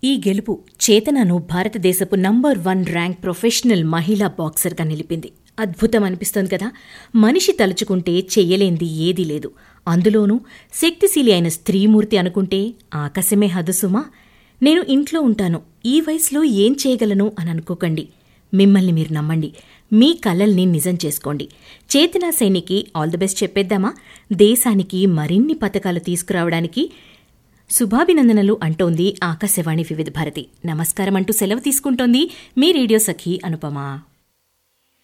ఈ గెలుపు చేతనను భారతదేశపు నంబర్ వన్ ర్యాంక్ ప్రొఫెషనల్ మహిళా బాక్సర్గా నిలిపింది అద్భుతం అనిపిస్తోంది కదా మనిషి తలుచుకుంటే చెయ్యలేంది ఏదీ లేదు అందులోనూ శక్తిశీలి అయిన స్త్రీమూర్తి అనుకుంటే ఆకాశమే హదుసుమా నేను ఇంట్లో ఉంటాను ఈ వయసులో ఏం చేయగలను అని అనుకోకండి మిమ్మల్ని మీరు నమ్మండి మీ కలల్ని నిజం చేసుకోండి చేతనా సైనికి ఆల్ ది బెస్ట్ చెప్పేద్దామా దేశానికి మరిన్ని పథకాలు తీసుకురావడానికి శుభాభినందనలు అంటోంది ఆకాశవాణి వివిధ భారతి నమస్కారం అంటూ సెలవు తీసుకుంటోంది మీ రేడియో సఖి అనుపమ